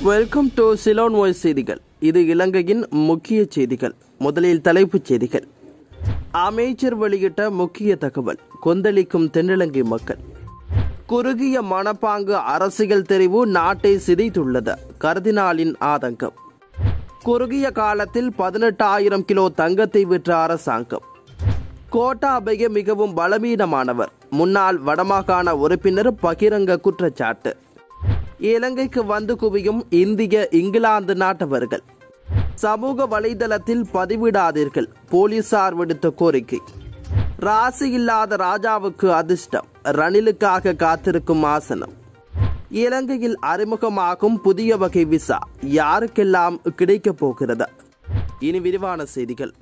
welcome to Ceylon voice செய்திகள் இது இலங்கையின் முக்கிய செய்திகள் முதலில் தலைப்புச் செய்திகள் அமைச்சர் வெளியிட்ட முக்கிய தகவல் கொந்தளிக்கும் தென்னிலங்கை மக்கள் குறுகிய மனப்பாங்கு அரசியல் தெரிவு நாட்டை சிதைத்துள்ளது கர்தினாலின் ஆதங்கம் குறுகிய காலத்தில் பதினெட்டாயிரம் கிலோ தங்கத்தை விற்ற அரசாங்கம் கோட்டாபய மிகவும் பலவீனமானவர் முன்னாள் வடமாகாண உறுப்பினர் பகிரங்க குற்றச்சாட்டு இலங்கைக்கு வந்து குவியும் இந்திய இங்கிலாந்து நாட்டவர்கள் சமூக வலைதளத்தில் பதிவிடாதீர்கள் போலீசார் விடுத்த கோரிக்கை ராசி இல்லாத ராஜாவுக்கு அதிர்ஷ்டம் ரணிலுக்காக காத்திருக்கும் ஆசனம் இலங்கையில் அறிமுகமாகும் புதிய வகை விசா யாருக்கெல்லாம் கிடைக்கப் போகிறது இனி விரிவான செய்திகள்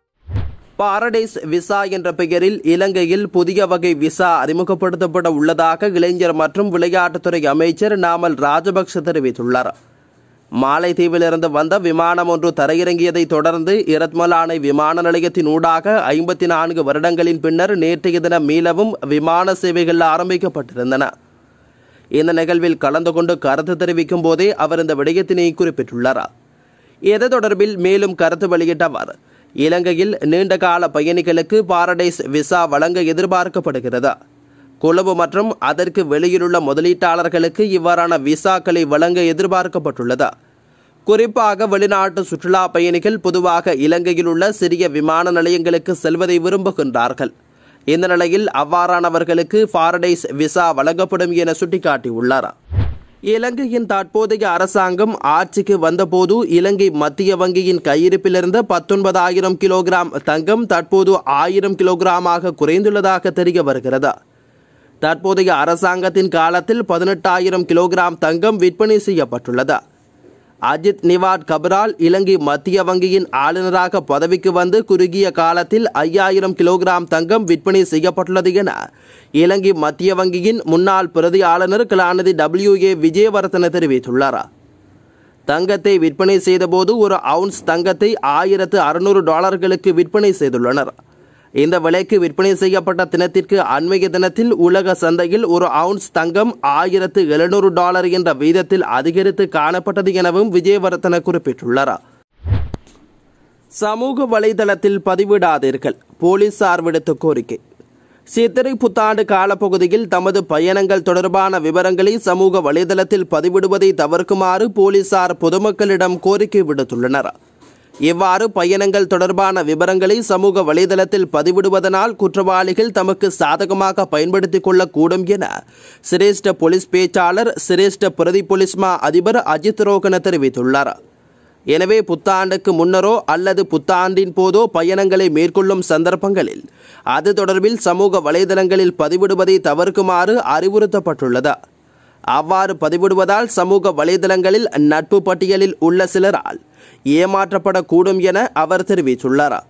பாரடைஸ் விசா என்ற பெயரில் இலங்கையில் புதிய வகை விசா அறிமுகப்படுத்தப்பட உள்ளதாக இளைஞர் மற்றும் விளையாட்டுத்துறை அமைச்சர் நாமல் ராஜபக்ஷ தெரிவித்துள்ளார் மாலைத்தீவிலிருந்து வந்த விமானம் ஒன்று தரையிறங்கியதை தொடர்ந்து இரத்மலானை விமான நிலையத்தின் ஊடாக ஐம்பத்தி நான்கு வருடங்களின் பின்னர் நேற்றைய தினம் மீளவும் விமான சேவைகள் ஆரம்பிக்கப்பட்டிருந்தன இந்த நிகழ்வில் கலந்து கொண்டு கருத்து தெரிவிக்கும் போதே அவர் இந்த விடயத்தினை குறிப்பிட்டுள்ளார் இது தொடர்பில் மேலும் கருத்து வெளியிட்ட அவர் இலங்கையில் நீண்டகால பயணிகளுக்கு பாரடைஸ் விசா வழங்க எதிர்பார்க்கப்படுகிறது கொழும்பு மற்றும் அதற்கு வெளியிலுள்ள முதலீட்டாளர்களுக்கு இவ்வாறான விசாக்களை வழங்க எதிர்பார்க்கப்பட்டுள்ளது குறிப்பாக வெளிநாட்டு சுற்றுலா பயணிகள் பொதுவாக இலங்கையில் உள்ள சிறிய விமான நிலையங்களுக்கு செல்வதை விரும்புகின்றார்கள் இந்த நிலையில் அவ்வாறானவர்களுக்கு பாரடைஸ் விசா வழங்கப்படும் என சுட்டிக்காட்டியுள்ளார் இலங்கையின் தற்போதைய அரசாங்கம் ஆட்சிக்கு வந்தபோது இலங்கை மத்திய வங்கியின் கையிருப்பிலிருந்த பத்தொன்பதாயிரம் கிலோகிராம் தங்கம் தற்போது ஆயிரம் கிலோகிராமாக குறைந்துள்ளதாக தெரிய வருகிறது தற்போதைய அரசாங்கத்தின் காலத்தில் பதினெட்டாயிரம் கிலோகிராம் தங்கம் விற்பனை செய்யப்பட்டுள்ளது அஜித் நிவாட் கபரால் இலங்கை மத்திய வங்கியின் ஆளுநராக பதவிக்கு வந்து குறுகிய காலத்தில் ஐயாயிரம் கிலோகிராம் தங்கம் விற்பனை செய்யப்பட்டுள்ளது என இலங்கை மத்திய வங்கியின் முன்னாள் பிரதி ஆளுநர் கலாநிதி டபிள்யூ ஏ விஜயவர்தன தெரிவித்துள்ளார் தங்கத்தை விற்பனை செய்தபோது ஒரு அவுன்ஸ் தங்கத்தை ஆயிரத்து அறுநூறு டாலர்களுக்கு விற்பனை செய்துள்ளனர் இந்த விலைக்கு விற்பனை செய்யப்பட்ட தினத்திற்கு அண்மைய தினத்தில் உலக சந்தையில் ஒரு அவுன்ஸ் தங்கம் ஆயிரத்து எழுநூறு டாலர் என்ற வீதத்தில் அதிகரித்து காணப்பட்டது எனவும் விஜயவர்தன குறிப்பிட்டுள்ளார் சமூக வலைதளத்தில் பதிவிடாதீர்கள் போலீசார் விடுத்த கோரிக்கை சித்திரை புத்தாண்டு காலப்பகுதியில் தமது பயணங்கள் தொடர்பான விவரங்களை சமூக வலைதளத்தில் பதிவிடுவதை தவிர்க்குமாறு போலீசார் பொதுமக்களிடம் கோரிக்கை விடுத்துள்ளனர் இவ்வாறு பயணங்கள் தொடர்பான விவரங்களை சமூக வலைதளத்தில் பதிவிடுவதனால் குற்றவாளிகள் தமக்கு சாதகமாக பயன்படுத்திக் கொள்ளக்கூடும் என சிரேஷ்ட போலீஸ் பேச்சாளர் சிரேஷ்ட பிரதி போலீஸ்மா அதிபர் அஜித் ரோகன தெரிவித்துள்ளார் எனவே புத்தாண்டுக்கு முன்னரோ அல்லது புத்தாண்டின் போதோ பயணங்களை மேற்கொள்ளும் சந்தர்ப்பங்களில் அது தொடர்பில் சமூக வலைதளங்களில் பதிவிடுவதை தவிர்க்குமாறு அறிவுறுத்தப்பட்டுள்ளது அவ்வாறு பதிவிடுவதால் சமூக வலைதளங்களில் நட்பு பட்டியலில் உள்ள சிலரால் ஏமாற்றப்படக்கூடும் என அவர் தெரிவித்துள்ளார்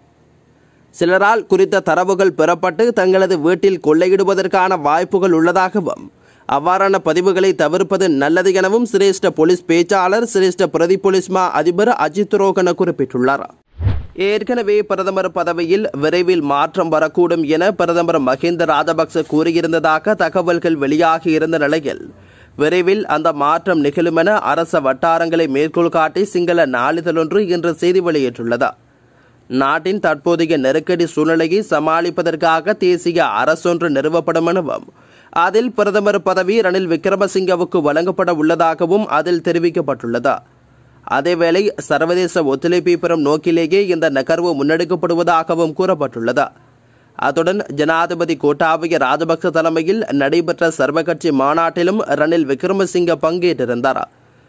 சிலரால் குறித்த தரவுகள் பெறப்பட்டு தங்களது வீட்டில் கொள்ளையிடுவதற்கான வாய்ப்புகள் உள்ளதாகவும் அவ்வாறான பதிவுகளை தவிர்ப்பது நல்லது எனவும் சிரேஷ்ட போலீஸ் பேச்சாளர் சிரேஷ்ட பிரதி போலீஸ்மா அதிபர் அஜித் ரோகன குறிப்பிட்டுள்ளார் ஏற்கனவே பிரதமர் பதவியில் விரைவில் மாற்றம் வரக்கூடும் என பிரதமர் மஹிந்த ராஜபக்ச கூறியிருந்ததாக தகவல்கள் வெளியாகி இருந்த நிலையில் விரைவில் அந்த மாற்றம் நிகழும் என அரச வட்டாரங்களை மேற்கோள் காட்டி சிங்கள நாளிதழொன்று இன்று செய்தி வெளியிட்டுள்ளது நாட்டின் தற்போதைய நெருக்கடி சூழ்நிலையை சமாளிப்பதற்காக தேசிய அரசொன்று நிறுவப்படும் எனவும் அதில் பிரதமர் பதவி ரணில் விக்ரமசிங்கவுக்கு வழங்கப்பட உள்ளதாகவும் அதில் தெரிவிக்கப்பட்டுள்ளது அதேவேளை சர்வதேச ஒத்துழைப்பை பெறும் நோக்கிலேயே இந்த நகர்வு முன்னெடுக்கப்படுவதாகவும் கூறப்பட்டுள்ளது அத்துடன் ஜனாதிபதி கோட்டாபய ராஜபக்ச தலைமையில் நடைபெற்ற சர்வகட்சி மாநாட்டிலும் ரணில் விக்ரமசிங்க பங்கேற்றிருந்தார்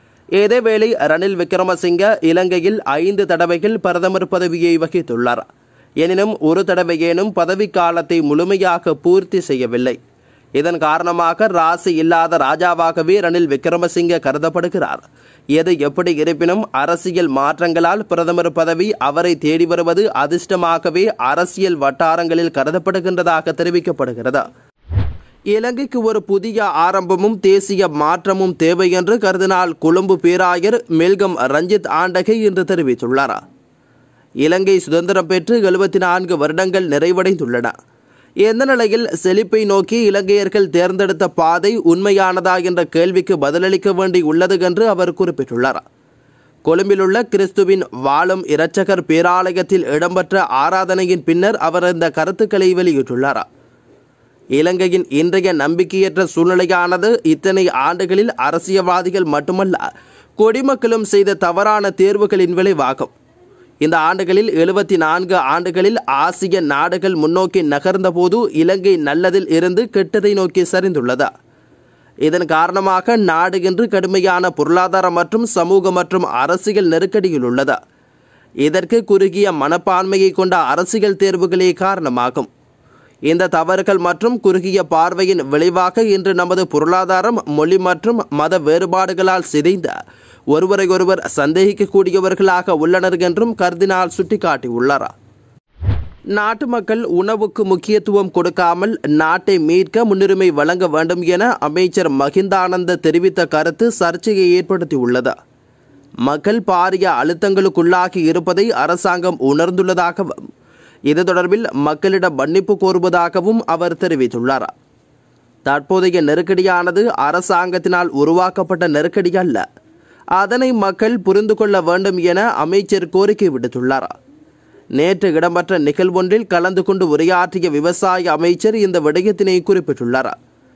இதேவேளை ரணில் விக்ரமசிங்க இலங்கையில் ஐந்து தடவைகள் பிரதமர் பதவியை வகித்துள்ளார் எனினும் ஒரு தடவையேனும் பதவி காலத்தை முழுமையாக பூர்த்தி செய்யவில்லை இதன் காரணமாக ராசி இல்லாத ராஜாவாகவே ரணில் விக்ரமசிங்க கருதப்படுகிறார் எது எப்படி இருப்பினும் அரசியல் மாற்றங்களால் பிரதமர் பதவி அவரை தேடி வருவது அதிர்ஷ்டமாகவே அரசியல் வட்டாரங்களில் கருதப்படுகின்றதாக தெரிவிக்கப்படுகிறது இலங்கைக்கு ஒரு புதிய ஆரம்பமும் தேசிய மாற்றமும் தேவை என்று கருதினால் கொழும்பு பேராயர் மெல்கம் ரஞ்சித் ஆண்டகை இன்று தெரிவித்துள்ளார் இலங்கை சுதந்திரம் பெற்று எழுபத்தி நான்கு வருடங்கள் நிறைவடைந்துள்ளன எந்த நிலையில் செழிப்பை நோக்கி இலங்கையர்கள் தேர்ந்தெடுத்த பாதை உண்மையானதா என்ற கேள்விக்கு பதிலளிக்க வேண்டி உள்ளது என்று அவர் குறிப்பிட்டுள்ளார் கொழும்பிலுள்ள கிறிஸ்துவின் வாழும் இரட்சகர் பேராலயத்தில் இடம்பெற்ற ஆராதனையின் பின்னர் அவர் இந்த கருத்துக்களை வெளியிட்டுள்ளார் இலங்கையின் இன்றைய நம்பிக்கையற்ற சூழ்நிலையானது இத்தனை ஆண்டுகளில் அரசியல்வாதிகள் மட்டுமல்ல குடிமக்களும் செய்த தவறான தேர்வுகளின் விளைவாகும் இந்த ஆண்டுகளில் எழுபத்தி நான்கு ஆண்டுகளில் ஆசிய நாடுகள் முன்னோக்கி நகர்ந்தபோது இலங்கை நல்லதில் இருந்து கெட்டதை நோக்கி சரிந்துள்ளது இதன் காரணமாக நாடு இன்று கடுமையான பொருளாதார மற்றும் சமூக மற்றும் அரசியல் நெருக்கடியில் உள்ளது இதற்கு குறுகிய மனப்பான்மையை கொண்ட அரசியல் தேர்வுகளே காரணமாகும் இந்த தவறுகள் மற்றும் குறுகிய பார்வையின் விளைவாக இன்று நமது பொருளாதாரம் மொழி மற்றும் மத வேறுபாடுகளால் சிதைந்த ஒருவரையொருவர் சந்தேகிக்கக்கூடியவர்களாக உள்ளனர் என்றும் கர்தினால் சுட்டிக்காட்டியுள்ளார் நாட்டு மக்கள் உணவுக்கு முக்கியத்துவம் கொடுக்காமல் நாட்டை மீட்க முன்னுரிமை வழங்க வேண்டும் என அமைச்சர் மகிந்தானந்த தெரிவித்த கருத்து சர்ச்சையை ஏற்படுத்தியுள்ளது மக்கள் பாரிய அழுத்தங்களுக்குள்ளாகி இருப்பதை அரசாங்கம் உணர்ந்துள்ளதாகவும் இது தொடர்பில் மக்களிடம் மன்னிப்பு கோருவதாகவும் அவர் தெரிவித்துள்ளார் தற்போதைய நெருக்கடியானது அரசாங்கத்தினால் உருவாக்கப்பட்ட நெருக்கடி அல்ல அதனை மக்கள் புரிந்து கொள்ள வேண்டும் என அமைச்சர் கோரிக்கை விடுத்துள்ளார் நேற்று இடம்பெற்ற நிகழ்வொன்றில் கலந்து கொண்டு உரையாற்றிய விவசாய அமைச்சர் இந்த விடயத்தினை குறிப்பிட்டுள்ளார்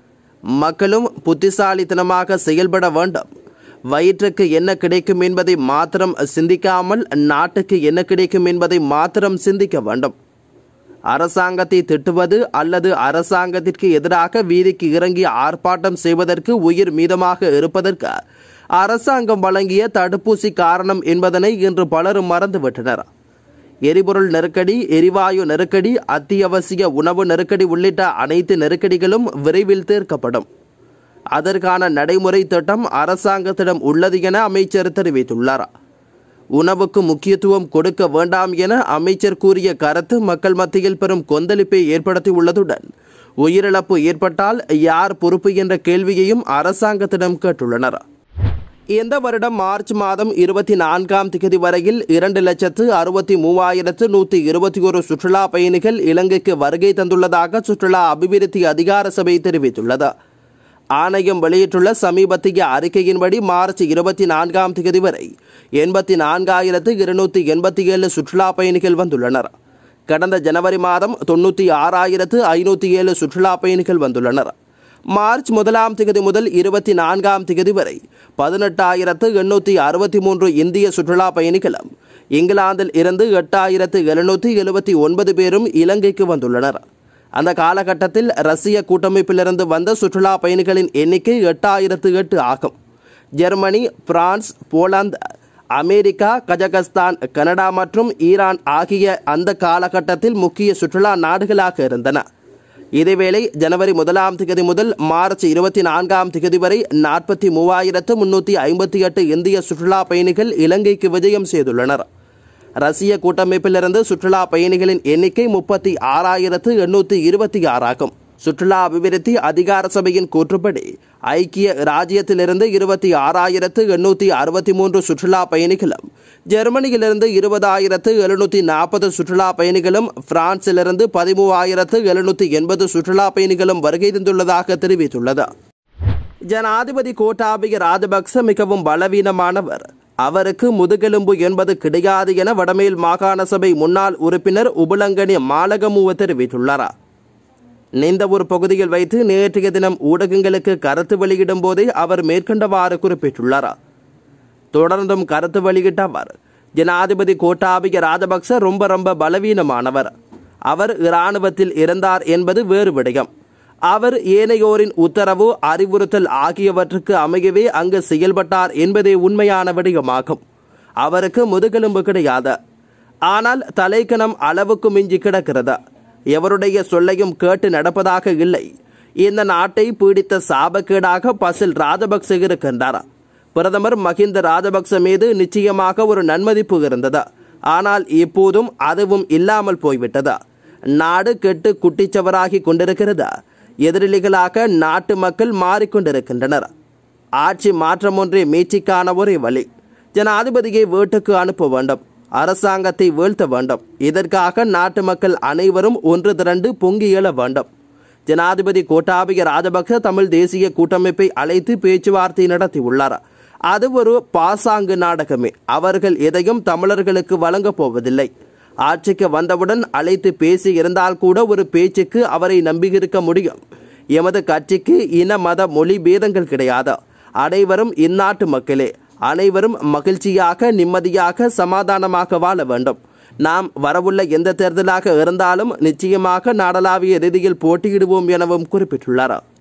மக்களும் புத்திசாலித்தனமாக செயல்பட வேண்டும் வயிற்றுக்கு என்ன கிடைக்கும் என்பதை மாத்திரம் சிந்திக்காமல் நாட்டுக்கு என்ன கிடைக்கும் என்பதை மாத்திரம் சிந்திக்க வேண்டும் அரசாங்கத்தை திட்டுவது அல்லது அரசாங்கத்திற்கு எதிராக வீதிக்கு இறங்கி ஆர்ப்பாட்டம் செய்வதற்கு உயிர் மீதமாக இருப்பதற்கு அரசாங்கம் வழங்கிய தடுப்பூசி காரணம் என்பதனை இன்று பலரும் மறந்துவிட்டனர் எரிபொருள் நெருக்கடி எரிவாயு நெருக்கடி அத்தியாவசிய உணவு நெருக்கடி உள்ளிட்ட அனைத்து நெருக்கடிகளும் விரைவில் தீர்க்கப்படும் அதற்கான நடைமுறை திட்டம் அரசாங்கத்திடம் உள்ளது என அமைச்சர் தெரிவித்துள்ளார் உணவுக்கு முக்கியத்துவம் கொடுக்க வேண்டாம் என அமைச்சர் கூறிய கருத்து மக்கள் மத்தியில் பெரும் கொந்தளிப்பை ஏற்படுத்தியுள்ளதுடன் உயிரிழப்பு ஏற்பட்டால் யார் பொறுப்பு என்ற கேள்வியையும் அரசாங்கத்திடம் கேட்டுள்ளனர் இந்த வருடம் மார்ச் மாதம் இருபத்தி நான்காம் திகதி வரையில் இரண்டு லட்சத்து அறுபத்தி மூவாயிரத்து நூற்றி இருபத்தி ஒரு சுற்றுலா பயணிகள் இலங்கைக்கு வருகை தந்துள்ளதாக சுற்றுலா அபிவிருத்தி அதிகார சபை தெரிவித்துள்ளது ஆணையம் வெளியிட்டுள்ள சமீபத்திய அறிக்கையின்படி மார்ச் இருபத்தி நான்காம் தேதி வரை எண்பத்தி நான்காயிரத்து இருநூற்றி எண்பத்தி ஏழு சுற்றுலா பயணிகள் வந்துள்ளனர் கடந்த ஜனவரி மாதம் தொண்ணூற்றி ஆறாயிரத்து ஐநூற்றி ஏழு சுற்றுலா பயணிகள் வந்துள்ளனர் மார்ச் முதலாம் திகதி முதல் இருபத்தி நான்காம் திகதி வரை பதினெட்டாயிரத்து எண்ணூற்றி அறுபத்தி மூன்று இந்திய சுற்றுலா பயணிகளும் இங்கிலாந்தில் இருந்து எட்டாயிரத்து எழுநூற்றி எழுபத்தி ஒன்பது பேரும் இலங்கைக்கு வந்துள்ளனர் அந்த காலகட்டத்தில் ரஷ்ய கூட்டமைப்பிலிருந்து வந்த சுற்றுலா பயணிகளின் எண்ணிக்கை எட்டாயிரத்து எட்டு ஆகும் Germany France Poland America Kazakhstan Canada மற்றும் ஈரான் ஆகிய அந்த காலகட்டத்தில் முக்கிய சுற்றுலா நாடுகளாக இருந்தன இதேவேளை ஜனவரி முதலாம் திகதி முதல் மார்ச் இருபத்தி நான்காம் திகதி வரை நாற்பத்தி மூவாயிரத்து முன்னூற்றி ஐம்பத்தி எட்டு இந்திய சுற்றுலா பயணிகள் இலங்கைக்கு விஜயம் செய்துள்ளனர் ரஷ்ய கூட்டமைப்பிலிருந்து சுற்றுலா பயணிகளின் எண்ணிக்கை முப்பத்தி ஆறாயிரத்து எண்ணூற்றி இருபத்தி ஆறாகும் சுற்றுலா அபிவிருத்தி அதிகார சபையின் கூற்றுப்படி ஐக்கிய ராஜ்யத்திலிருந்து இருபத்தி ஆறாயிரத்து எண்ணூற்றி அறுபத்தி மூன்று சுற்றுலா பயணிகளும் ஜெர்மனியிலிருந்து இருபதாயிரத்து எழுநூற்றி நாற்பது சுற்றுலா பயணிகளும் பிரான்சிலிருந்து பதிமூவாயிரத்து எழுநூற்றி எண்பது சுற்றுலா பயணிகளும் வருகை தந்துள்ளதாக தெரிவித்துள்ளது ஜனாதிபதி கோட்டாபய ராஜபக்ச மிகவும் பலவீனமானவர் அவருக்கு முதுகெலும்பு என்பது கிடையாது என வடமேல் மாகாண சபை முன்னாள் உறுப்பினர் உபுலங்கனி மாலகமுவ தெரிவித்துள்ளார் நிந்தவூர் பகுதியில் வைத்து நேற்றைய தினம் ஊடகங்களுக்கு கருத்து வெளியிடும் போதே அவர் மேற்கண்டவாறு குறிப்பிட்டுள்ளார் தொடர்ந்தும் கருத்து வெளியிட்ட அவர் ஜனாதிபதி கோட்டாபய ராஜபக்ச ரொம்ப ரொம்ப பலவீனமானவர் அவர் இராணுவத்தில் இருந்தார் என்பது வேறு விடயம் அவர் ஏனையோரின் உத்தரவு அறிவுறுத்தல் ஆகியவற்றுக்கு அமையவே அங்கு செயல்பட்டார் என்பதே உண்மையான விடயமாகும் அவருக்கு முதுகெலும்பு கிடையாது ஆனால் தலைக்கணம் அளவுக்கு மிஞ்சி கிடக்கிறது எவருடைய சொல்லையும் கேட்டு நடப்பதாக இல்லை இந்த நாட்டை பீடித்த சாபக்கேடாக பசில் ராஜபக்ச இருக்கின்றார் பிரதமர் மஹிந்த ராஜபக்ச மீது நிச்சயமாக ஒரு நன்மதிப்பு இருந்தது ஆனால் இப்போதும் அதுவும் இல்லாமல் போய்விட்டது நாடு கெட்டு குட்டிச்சவராகி கொண்டிருக்கிறது எதிரிலிகளாக நாட்டு மக்கள் மாறிக்கொண்டிருக்கின்றனர் ஆட்சி மாற்றம் ஒன்றே மீட்சிக்கான ஒரே வழி ஜனாதிபதியை வீட்டுக்கு அனுப்ப வேண்டும் அரசாங்கத்தை வீழ்த்த வேண்டும் இதற்காக நாட்டு மக்கள் அனைவரும் ஒன்று திரண்டு பொங்கி எழ வேண்டும் ஜனாதிபதி கோட்டாபய ராஜபக்ச தமிழ் தேசிய கூட்டமைப்பை அழைத்து பேச்சுவார்த்தை நடத்தியுள்ளார் அது ஒரு பாசாங்கு நாடகமே அவர்கள் எதையும் தமிழர்களுக்கு வழங்கப் போவதில்லை ஆட்சிக்கு வந்தவுடன் அழைத்து பேசி இருந்தால் கூட ஒரு பேச்சுக்கு அவரை நம்பியிருக்க முடியும் எமது கட்சிக்கு இன மத மொழி பேதங்கள் கிடையாது அனைவரும் இந்நாட்டு மக்களே அனைவரும் மகிழ்ச்சியாக நிம்மதியாக சமாதானமாக வாழ வேண்டும் நாம் வரவுள்ள எந்த தேர்தலாக இருந்தாலும் நிச்சயமாக நாடளாவிய ரீதியில் போட்டியிடுவோம் எனவும் குறிப்பிட்டுள்ளார்